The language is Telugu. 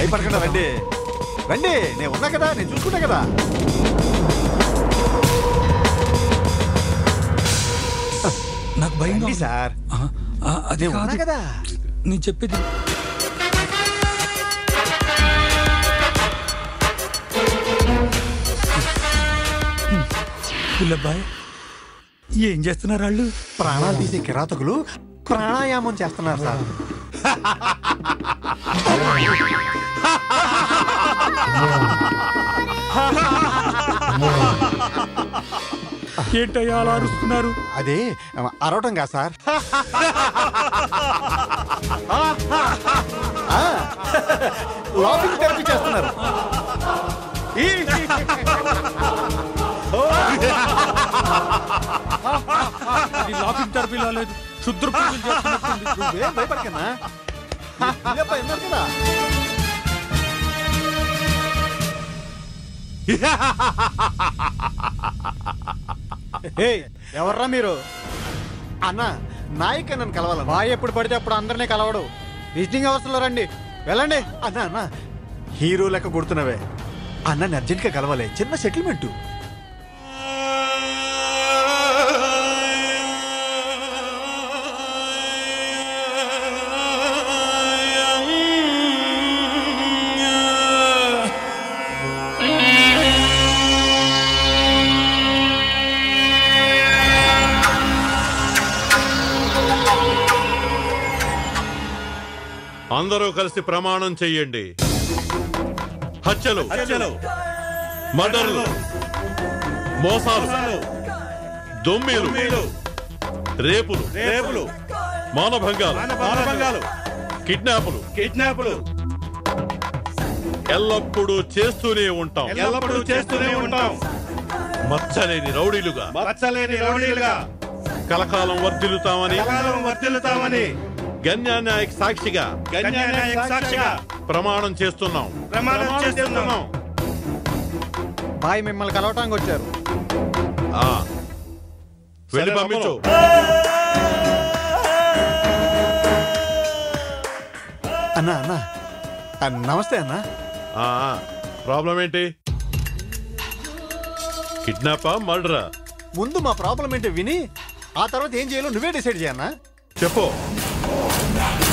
భయపడకుండా రండి రండి నేను ఉన్నా కదా నేను చూసుకుంటా కదా నాకు భయంగా రండి ఉంది. సార్ ఆ, ఆ, అది నేను ఉన్నా కాదు కదా నేను చెప్పేది పిల్లబ్బాయ్ ఏం చేస్తున్నారు వాళ్ళు ప్రాణాలు తీసే కిరాతకులు ప్రాణాయామం చేస్తున్నారు సార్ ఏంటయ్యా అలా అరుస్తున్నారు అదే అరవటం కాదు సార్ లాఫింగ్ థెరపీ చేస్తున్నారు అది లాఫింగ్ థెరపీ లేదు క్షుద్ర పూజలు చేస్తున్నట్టుంది. నువ్వేం భయపడకన్నా ఇదప్ప విన్నారు కదా ఎవర్రా మీరు అన్న నాయక్ నన్ను కలవాలన్నా బాయ్ ఎప్పుడు పడితే అప్పుడు అందరినీ కలవడు విజిటింగ్ అవర్స్ లో రండి వెళ్ళండి అన్న అన్న హీరో లెక్క కొడుతున్నవే అన్నని అర్జెంట్ గా కలవాలి చిన్న సెటిల్మెంట్ అందరూ కలిసి ప్రమాణం చెయ్యండి హత్యలు హత్యలు మర్డర్లు మోసాలు దొమ్మిలు మీలు రేపులు రేపులు మానభంగాలు మానభంగాలు కిడ్నాపులు కిడ్నాపులు ఎల్లప్పుడూ చేస్తూనే ఉంటాం ఎల్లప్పుడూ చేస్తూనే ఉంటాం మచ్చలేని రౌడీలుగా మచ్చలేని రౌడీలుగా కలకాలం వర్ధిల్లుతామని కాలం వర్తిల్లుతామని గణ్యాన్యాయక సాక్షిగా గణ్యానాయక సాక్షిగా ప్రమాణం చేస్తున్నాం ప్రమాణం చేస్తున్నాం బాయ్ మిమ్మల్ని కలవటానికి వచ్చారు ఆ. వెళ్ళి సరే, పంపించు అన్న అన్న ఆ, నమస్తే అన్న ఆ, ప్రాబ్లం ఏంటి కిడ్నాపా మర్డరా ముందు మా ప్రాబ్లం ఏంటో విని ఆ తర్వాత ఏం చేయాలో నువ్వే డిసైడ్ చేయన్నా చెప్పు